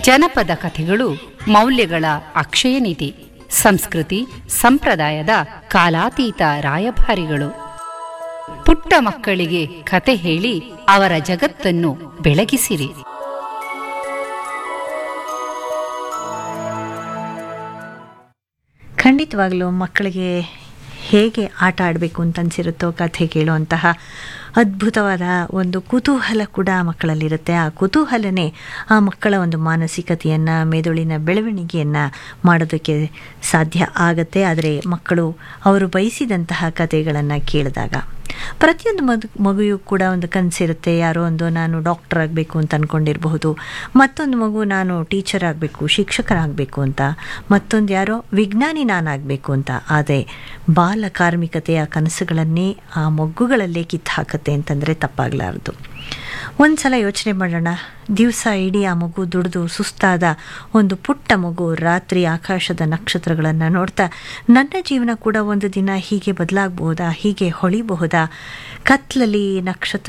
ಜನಪದ ಕಥೆಗಳು ಮೌಲ್ಯಗಳ ಅಕ್ಷಯ ನಿಧಿ ಸಂಸ್ಕೃತಿ ಸಂಪ್ರದಾಯದ ಕಾಲಾತೀತ ರಾಯಭಾರಿಗಳು ಪುಟ್ಟ ಮಕ್ಕಳಿಗೆ ಕತೆ ಹೇಳಿ ಅವರ ಜಗತ್ತನ್ನು ಬೆಳಗಿಸಿರಿ ಖಂಡಿತವಾಗಲೂ ಮಕ್ಕಳಿಗೆ ಹೇಗೆ ಆಟ ಆಡಬೇಕು ಅಂತ ಅನಿಸಿರುತ್ತೋ ಕಥೆ ಕೇಳುವಂತಹ ಅದ್ಭುತವಾದ ಒಂದು ಕುತೂಹಲ ಕೂಡ ಮಕ್ಕಳಲ್ಲಿರುತ್ತೆ ಆ ಕುತೂಹಲನೇ ಆ ಮಕ್ಕಳ ಒಂದು ಮಾನಸಿಕತೆಯನ್ನು ಮೆದುಳಿನ ಬೆಳವಣಿಗೆಯನ್ನು ಮಾಡೋದಕ್ಕೆ ಸಾಧ್ಯ ಆಗತ್ತೆ ಆದರೆ ಮಕ್ಕಳು ಅವರು ಬಯಸಿದಂತಹ ಕಥೆಗಳನ್ನು ಕೇಳಿದಾಗ ಪ್ರತಿಯೊಂದು ಮದು ಮಗುವಿಗೂ ಕೂಡ ಒಂದು ಕನಸಿರುತ್ತೆ ಯಾರೋ ಒಂದು ನಾನು ಡಾಕ್ಟರ್ ಆಗಬೇಕು ಅಂತ ಅಂದ್ಕೊಂಡಿರಬಹುದು ಮತ್ತೊಂದು ಮಗು ನಾನು ಟೀಚರ್ ಆಗಬೇಕು ಶಿಕ್ಷಕರಾಗಬೇಕು ಅಂತ ಮತ್ತೊಂದು ಯಾರೋ ವಿಜ್ಞಾನಿ ನಾನಾಗಬೇಕು ಅಂತ ಆದರೆ ಬಾಲ ಕಾರ್ಮಿಕತೆಯ ಕನಸುಗಳನ್ನೇ ಆ ಮಗ್ಗುಗಳಲ್ಲೇ ಕಿತ್ತು ಹಾಕತ್ತೆ ಅಂತಂದರೆ ತಪ್ಪಾಗಲಾರದು ಒಂದು ಸಲ ಯೋಚನೆ ಮಾಡೋಣ ದಿವಸ ಇಡೀ ಆ ಮಗು ದುಡಿದು ಸುಸ್ತಾದ ಒಂದು ಪುಟ್ಟ ಮಗು ರಾತ್ರಿ ಆಕಾಶದ ನಕ್ಷತ್ರಗಳನ್ನು ನೋಡ್ತಾ ನನ್ನ ಜೀವನ ಕೂಡ ಒಂದು ದಿನ ಹೀಗೆ ಬದಲಾಗಬಹುದಾ ಹೀಗೆ ಹೊಳಿಬಹುದಾ ಕತ್ಲಲ್ಲಿ ನಕ್ಷತ್ರ